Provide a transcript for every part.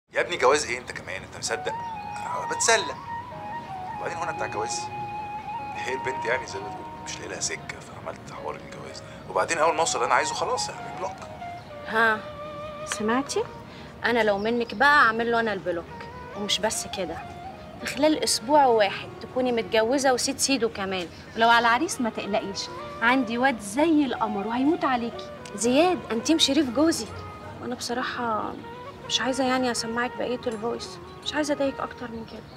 يا ابني جواز ايه انت كمان انت مصدق أه بتسلى وبعدين هو انا بتاع جواز هي البنت يعني زي ما تقول مش لاقي لها سكه فعملت حوار الجواز ده وبعدين اول ما اوصل اللي انا عايزه خلاص يعني بلوك ها سمعتي انا لو منك بقى اعمل له انا البلوك ومش بس كده في خلال اسبوع واحد تكوني متجوزه وسيد سيده كمان ولو على العريس ما تقلقيش عندي واد زي القمر وهيموت عليكي زياد انتيم شريف جوزي وانا بصراحه مش عايزه يعني اسمعك بقيه الفويس مش عايزه اضايقك اكتر من كده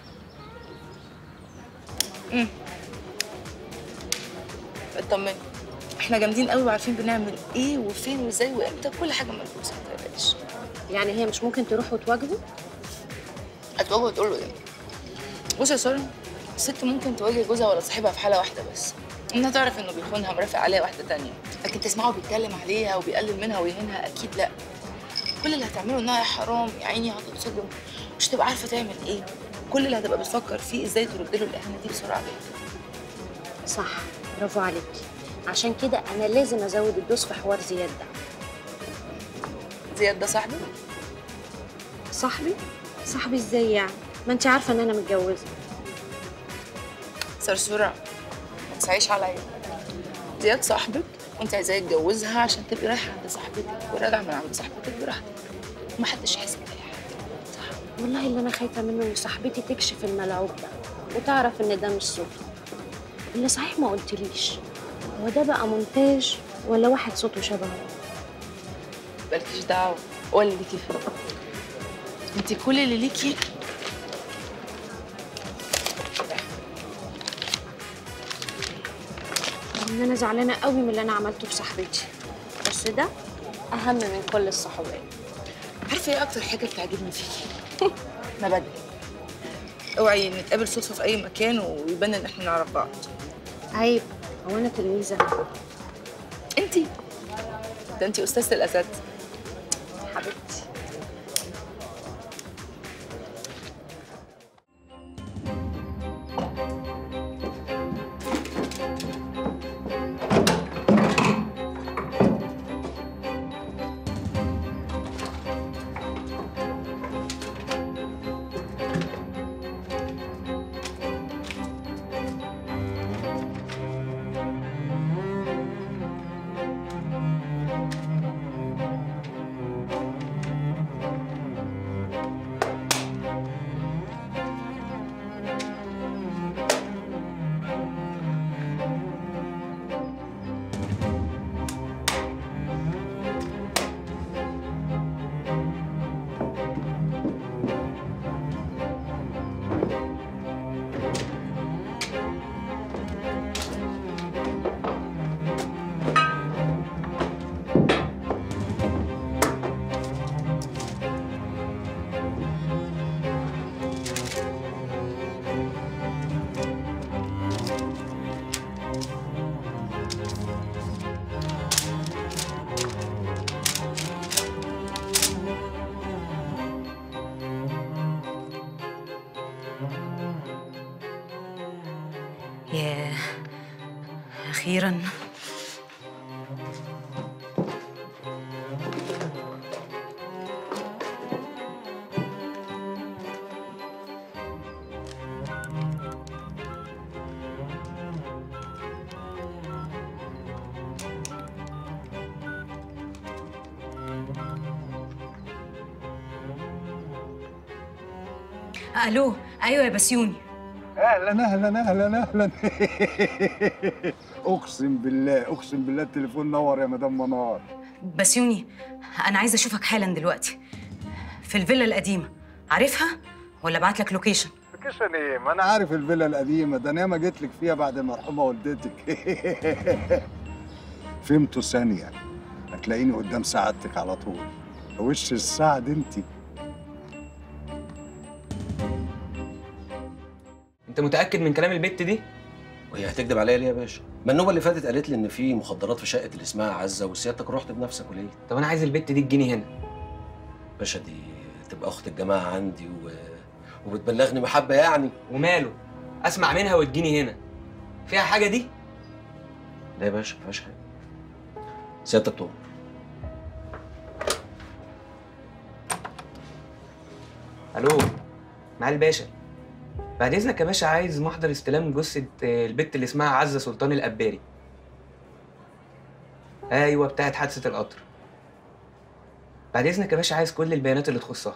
اطمني احنا جامدين قوي وعارفين بنعمل ايه وفين وازاي وامتى كل حاجه ملبوسه ما تقلقش يعني هي مش ممكن تروح وتواجهه هتواجه وتقول له ايه بص يا ساره الست ممكن تواجه جوزها ولا صاحبها في حاله واحده بس انها تعرف انه بيخونها مرافق عليها واحده تانية لكن تسمعه بيتكلم عليها وبيقلل منها ويهينها اكيد لا كل اللي هتعمله انها يا حرام يا عيني هتتصدم مش تبقى عارفه تعمل ايه كل اللي هتبقى بتفكر فيه ازاي ترد له الاهانه دي بسرعه جدا صح برافو عليكي عشان كده انا لازم ازود الدوس في حوار زياد ده زياد ده صاحبي صاحبي صاحبي ازاي يعني ما انت عارفه ان انا متجوزه سرسورة ما تسعيش عليا زياد صاحبك وانت عايزاه يتجوزها عشان تبقي رايحه عند صاحبتك وراجعه من عند صاحبتك براحتك ومحدش يحس بأي حاجه صح والله اللي انا خايفه منه ان صاحبتي تكشف الملعوب ده وتعرف ان ده مش صوته اللي صحيح ما قلتليش هو ده بقى مونتاج ولا واحد صوته شبهه مالكيش دعوه ولا ليكي فيه انت كل اللي ليكي ان انا زعلانه قوي من اللي انا عملته بصاحبتي بس ده اهم من كل الصحوبيه عارفه ايه اكتر حاجه بتعجبني فيكي مبادئ اوعي نتقابل صدفه في اي مكان ويبان ان احنا نعرف بعض عيب هو انا تلميذه انتي ده انتي استاذه الاساتذه حبيبتي ياه أخيرا ألو أيوة يا بسيوني اهلا اهلا اهلا اهلا اقسم بالله اقسم بالله التليفون نور يا مدام منار بسيوني أنا عايزة أشوفك حالا دلوقتي في الفيلا القديمة عارفها ولا أبعت لك لوكيشن لوكيشن ايه ما انا عارف الفيلا القديمه ده انا ما جيت لك فيها بعد المرحومه والدتك فهمته ثانيه هتلاقيني قدام سعادتك على طول وش السعد انت انت متاكد من كلام البت دي وهي هتكدب عليا ليه يا باشا؟ ما النوبه اللي فاتت قالت لي ان في مخدرات في شقه اللي اسمها عزه وسيادتك رحت بنفسك وليه؟ طب انا عايز البت دي تجيني هنا باشا دي تبقى اخت الجماعه عندي و... وبتبلغني محبه يعني وماله اسمع منها وتجيني هنا فيها حاجه دي لا يا باشا ما فيهاش حاجه سيادتك تؤمر الو معالي الباشا بعد اذنك يا باشا عايز محضر استلام جثه آه، البت اللي اسمها عزه سلطان القباري ايوه بتاعت حادثه القطر بعد اذنك يا باشا عايز كل البيانات اللي تخصها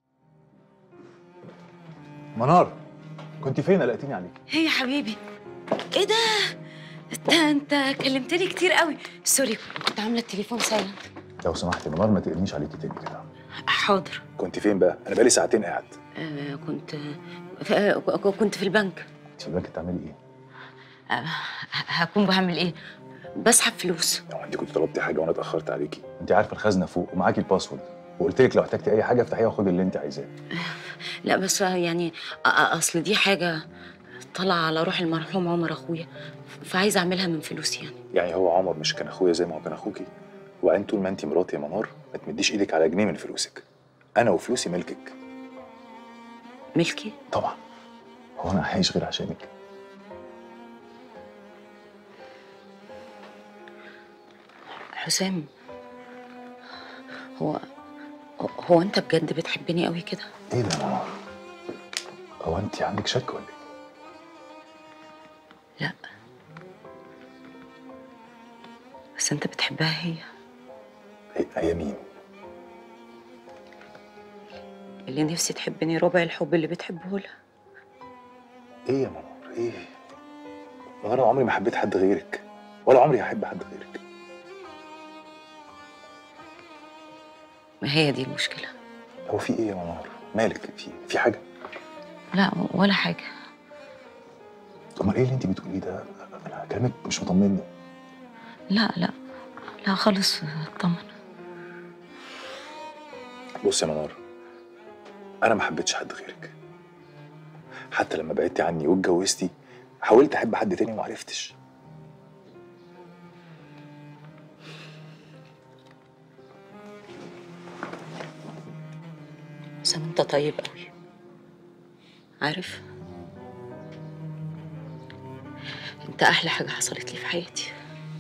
منار كنت فين لقيتيني عليك ايه يا حبيبي ايه ده انت انت كلمتني كتير قوي سوري كنت عامله التليفون سايلنت لو سمحتي منار ما تقلنيش عليكي تاني كده حاضر كنت فين بقى انا بقالي ساعتين قاعد آه كنت آه كنت في البنك انت في البنك بتعملي ايه آه هكون بعمل ايه بسحب فلوس لو انت كنت طلبتي حاجه وانا اتاخرت عليكي انت عارفه الخزنه فوق ومعاكي الباسورد وقلت لك لو احتجتي اي حاجه افتحيها وخدي اللي انت عايزاه لا بس يعني أ- أ- اصل دي حاجه طالعه على روح المرحوم عمر اخويا فعايزه اعملها من فلوسي يعني يعني هو عمر مش كان اخويا زي ما هو كان اخوكي وبعدين طول ما انت مراتي يا منار ما تمديش ايدك على جنيه من فلوسك انا وفلوسي ملكك ملكي طبعا هو انا هعيش غير عشانك حسام هو هو انت بجد بتحبني قوي كده ايه ده يا منار هو انت عندك شك ولا ايه لا بس انت بتحبها هي هي- هي مين اللي نفسي تحبني ربع الحب اللي بتحبه لها ايه يا منار ايه منار انا عمري ما حبيت حد غيرك ولا عمري هحب حد غيرك ما هي دي المشكله هو في ايه يا منار مالك في في حاجه لا ولا حاجه امال ايه اللي انت بتقوليه ده انا كلامك مش مطمني لا لا لا خالص اطمن بص يا منار انا ما حبيتش حد غيرك حتى لما بعدتي عني واتجوزتي حاولت احب حد تاني وما عرفتش حسام انت طيب قوي عارف انت احلى حاجه حصلت لي في حياتي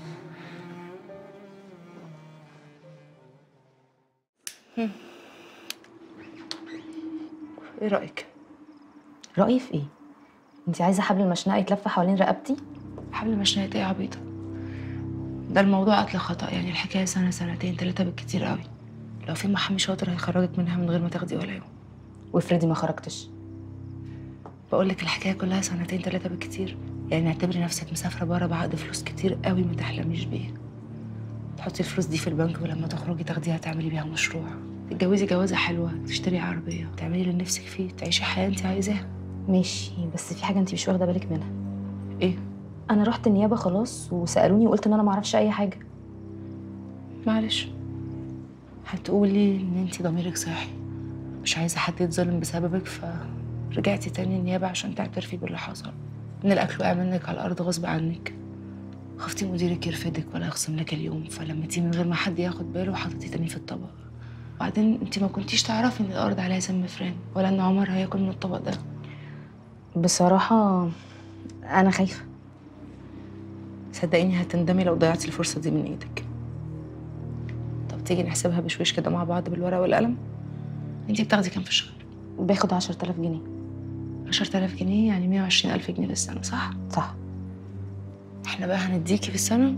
ايه رايك رأيي في ايه؟ انت عايزة حبل المشنقة يتلف حوالين رقبتي؟ حبل مشنقة ايه يا عبيطه ده الموضوع قتل خطا يعني الحكايه سنه سنتين ثلاثه بالكتير قوي لو في محامي شاطر هيخرجك منها من غير ما تاخدي ولا يوم وافرضي ما خرجتش بقول لك الحكايه كلها سنتين ثلاثه بالكتير يعني اعتبري نفسك مسافره بره بعقد فلوس كتير قوي ما تحلميش بيه تحطي الفلوس دي في البنك ولما تخرجي تاخديها تعملي بيها مشروع تتجوزي جوازه حلوه تشتري عربيه تعملي اللي نفسك فيه تعيشي حياه انت عايزاها ماشي بس في حاجة انت مش واخدة بالك منها ايه انا رحت النيابة خلاص وسألوني وقلت ان انا معرفش اي حاجة معلش هتقولي ان انت ضميرك صاحي مش عايزه حد يتظلم بسببك فرجعتي تاني النيابه عشان تعترفي باللي حصل ان الاكل وقع منك على الارض غصب عنك خفتي مديرك يرفدك ولا يخصم لك اليوم فلمتيه من غير ما حد ياخد باله وحطيتيه تاني في الطبق وبعدين انت ما كنتيش تعرفي ان الارض عليها سم فران ولا ان عمر هياكل من الطبق ده بصراحة انا خايفة صدقيني هتندمي لو ضيعتي الفرصه دي من ايدك طب تيجي نحسبها بشويش كده مع بعض بالورقه والقلم انت بتاخدي كام في الشهر باخد عشرة آلاف جنيه 10000 جنيه يعني 120000 جنيه في السنة صح؟ صح احنا بقى هنديكي في السنة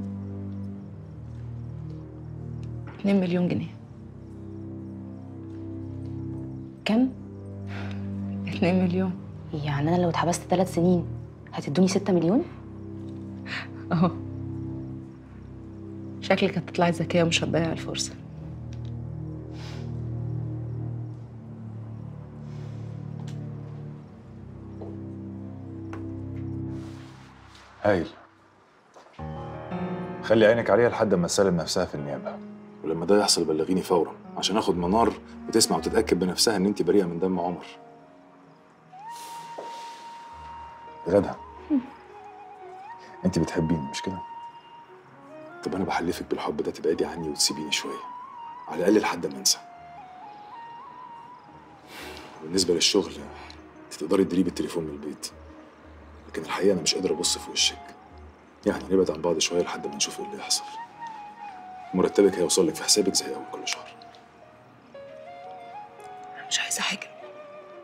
2 مليون جنيه كم؟ 2 مليون يعني انا لو اتحبست ثلاث سنين هتدوني ستة مليون؟ اهو شكلك هتطلعي ذكية ومش هتضيعي الفرصة هايل خلي عينك عليها لحد ما تسلم نفسها في النيابه ولما ده يحصل بلغيني فورا عشان اخد منار وتسمع وتتاكد بنفسها ان انت بريئه من دم عمر غدا انت بتحبيني مش كده طب انا بحلفك بالحب ده تبعدي عني وتسيبيني شويه على الاقل لحد ما انسى بالنسبه للشغل انت تقدري تديريه بالتليفون من البيت لكن الحقيقه انا مش قادر ابص في وشك يعني نبعد عن بعض شويه لحد ما نشوف ايه اللي يحصل مرتبك هيوصل لك في حسابك زي اول كل شهر أنا مش عايزة حاجة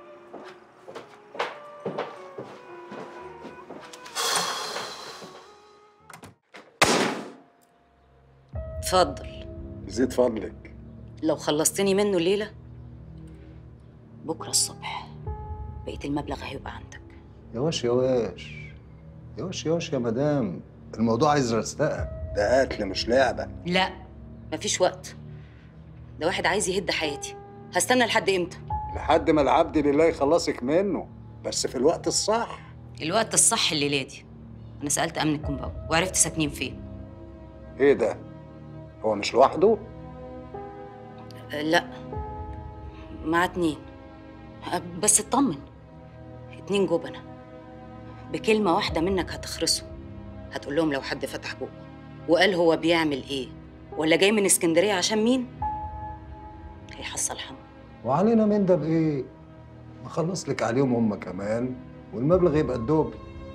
اتفضل زيد فضلك لو خلصتني منه الليله بكره الصبح بقيه المبلغ هيبقى عندك يا واش يا واش يا واش يا واش يا مدام الموضوع عايز رستقه ده قتل مش لعبه لا مفيش وقت ده واحد عايز يهد حياتي هستنى لحد امتى لحد ما العبد لله يخلصك منه بس في الوقت الصح الوقت الصح الليله دي انا سالت امن الكومباوند وعرفت ساكنين فين ايه ده هو مش لوحده أه، لا مع اتنين أه، بس اطمن اتنين جبنة بكلمة واحدة منك هتخرسه هتقول لهم لو حد فتح بقه وقال هو بيعمل ايه ولا جاي من اسكندرية عشان مين هيحصل حمو وعلينا من ده بايه نخلص لك عليهم هم كمان والمبلغ يبقى الدوبل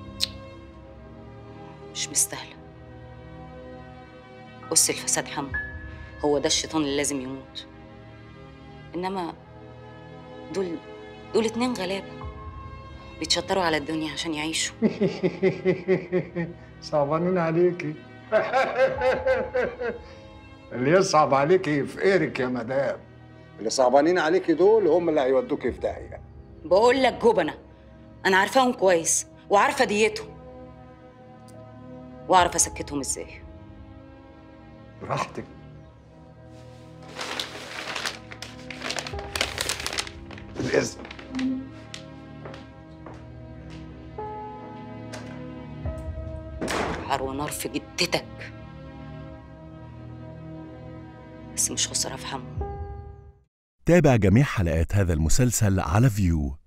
مش مستاهلة قص الفساد حمو هو ده الشيطان اللي لازم يموت انما دول دول اتنين غلابة بيتشطروا على الدنيا عشان يعيشوا صعبانين عليكي اللي يصعب عليكي يفقرك يا مدام اللي صعبانين عليكي دول هم اللي هيودوكي في داهيه بقول لك جبنة أنا عارفاهم كويس وعارفة ديتهم وأعرف أسكتهم إزاي براحتك بالإذن حر ونار في جدتك بس مش خسارة في حمو تابع جميع حلقات هذا المسلسل على فيو